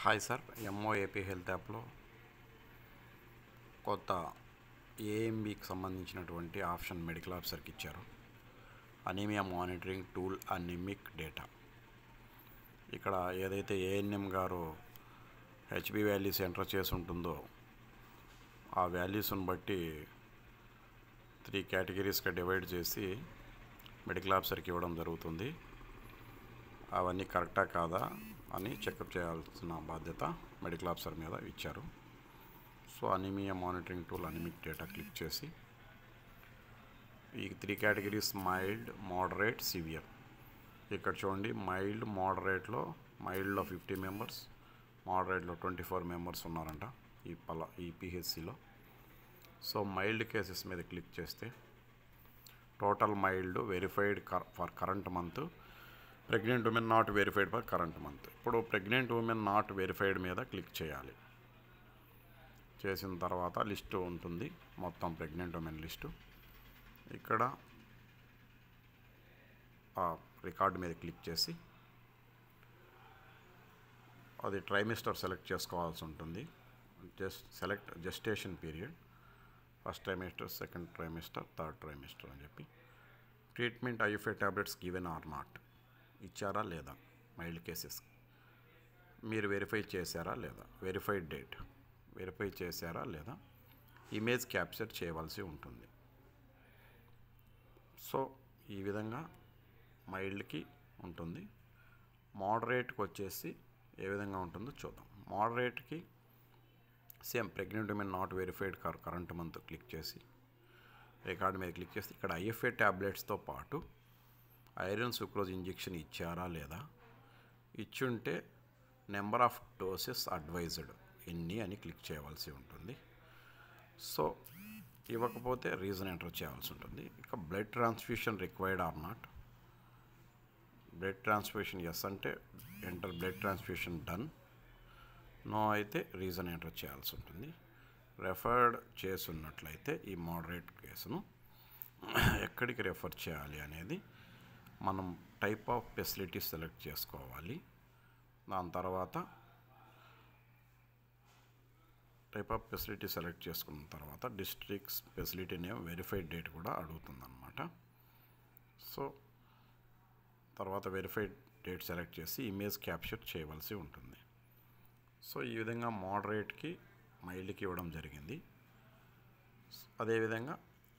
hi sir MO AP health యాప్లో కొత్త ఏఎంబికి సంబంధించినటువంటి ఆప్షన్ మెడికల్ ఆఫీసర్కి ఇచ్చారు anaemia monitoring tool anaemic data ఇక్కడ ఏదైతే ఏఎన్ఎం గారు హెచ్బి వాల్యూస్ ఎంటర్ చేసి ఉంటుందో ఆ వాల్యూస్ని బట్టి త్రీ కేటగిరీస్గా డివైడ్ చేసి మెడికల్ ఆఫీసర్కి ఇవ్వడం జరుగుతుంది అవన్నీ కరెక్టా కాదా అని చెకప్ చేయాల్సిన బాధ్యత మెడికల్ ఆఫీసర్ మీద ఇచ్చారు so anaemia monitoring tool anaemic data click చేసి ఈ three categories mild moderate severe ఇక్కడ చూడండి మైల్డ్ మోడరేట్లో మైల్డ్లో ఫిఫ్టీ మెంబర్స్ మోడరేట్లో ట్వంటీ ఫోర్ మెంబర్స్ ఉన్నారంట ఈ పల ఈ పిహెచ్సిలో సో మైల్డ్ కేసెస్ మీద క్లిక్ చేస్తే total mild verified for current month pregnant women not verified for current month ఇప్పుడు ప్రెగ్నెంట్ ఉమెన్ నాట్ వెరిఫైడ్ మీద క్లిక్ చేయాలి చేసిన తర్వాత లిస్టు ఉంటుంది మొత్తం ప్రెగ్నెంట్ ఉమెన్ లిస్టు ఇక్కడ ఆ రికార్డు మీద క్లిక్ చేసి అది ట్రైమిస్టర్ సెలెక్ట్ చేసుకోవాల్సి ఉంటుంది just select gestation period first trimester second trimester third trimester అని చెప్పి treatment IFA tablets given or not ఇచ్చారా లేదా మైల్డ్ కేసెస్ మీరు వెరిఫై చేశారా లేదా వెరిఫైడ్ డేట్ వెరిఫై చేశారా లేదా ఇమేజ్ క్యాప్చర్ చేయవలసి ఉంటుంది సో ఈ విధంగా మైల్డ్కి ఉంటుంది మోడరేట్కి వచ్చేసి ఏ విధంగా ఉంటుందో చూద్దాం మోడరేట్కి same pregnant women not verified కర్ కరెంట్ మంత్ క్లిక్ చేసి రికార్డు మీద క్లిక్ చేస్తే ఇక్కడ ఐఎఫ్ఏ ట్యాబ్లెట్స్తో పాటు ఐరన్ సుక్రోజ్ ఇంజెక్షన్ ఇచ్చారా లేదా ఇచ్చుంటే నెంబర్ ఆఫ్ డోసెస్ అడ్వైజ్డ్ ఎన్ని అని క్లిక్ చేయవలసి ఉంటుంది సో ఇవ్వకపోతే రీజన్ ఎంటర్ చేయాల్సి ఉంటుంది ఇక blood transfusion required or not blood transfusion yes అంటే enter blood transfusion done no అయితే రీజన్ ఎంటర్ చేయాల్సి ఉంటుంది రెఫర్డ్ చేస్తున్నట్లయితే ఈ మోడరేట్ కేసును ఎక్కడికి రెఫర్ చేయాలి అనేది మనం టైప్ ఆఫ్ ఫెసిలిటీ సెలెక్ట్ చేసుకోవాలి దాని తర్వాత టైప్ ఆఫ్ ఫెసిలిటీ సెలెక్ట్ చేసుకున్న తర్వాత districts facility name verified date కూడా అడుగుతుందన్నమాట సో తర్వాత వెరిఫైడ్ డేట్ సెలెక్ట్ చేసి ఇమేజ్ క్యాప్చర్ చేయవలసి ఉంటుంది సో ఈ విధంగా మోడరేట్కి మైల్డ్కి ఇవ్వడం జరిగింది అదేవిధంగా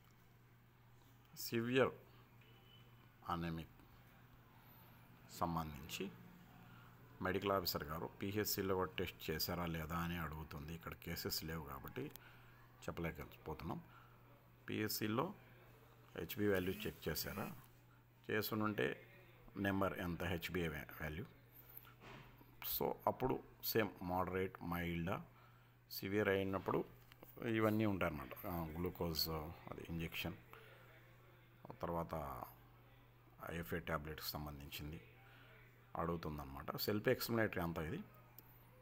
సివియర్ అనెమిక్ సంబంధించి మెడికల్ ఆఫీసర్ గారు పిహెచ్సిలో టెస్ట్ చేశారా లేదా అని అడుగుతుంది ఇక్కడ కేసెస్ లేవు కాబట్టి చెప్పలేకపోతున్నాం పిహెచ్సిలో హెచ్బి వాల్యూ చెక్ చేశారా చేసునుంటే నెంబర్ ఎంత హెచ్బి వాల్యూ సో అప్పుడు సేమ్ మోడరేట్ మైల్డ్ సివియర్ అయినప్పుడు ఇవన్నీ ఉంటాయన్నమాట గ్లూకోజ్ అది ఇంజెక్షన్ తర్వాత ఐఎఫ్ఏ ట్యాబ్లెట్కి సంబంధించింది అడుగుతుందన్నమాట సెల్ఫ్ ఎక్స్ప్లనేటరీ అంతా ఇది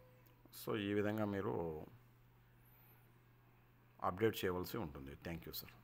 సో ఈ విధంగా మీరు అప్డేట్ చేయవలసి ఉంటుంది థ్యాంక్ యూ సార్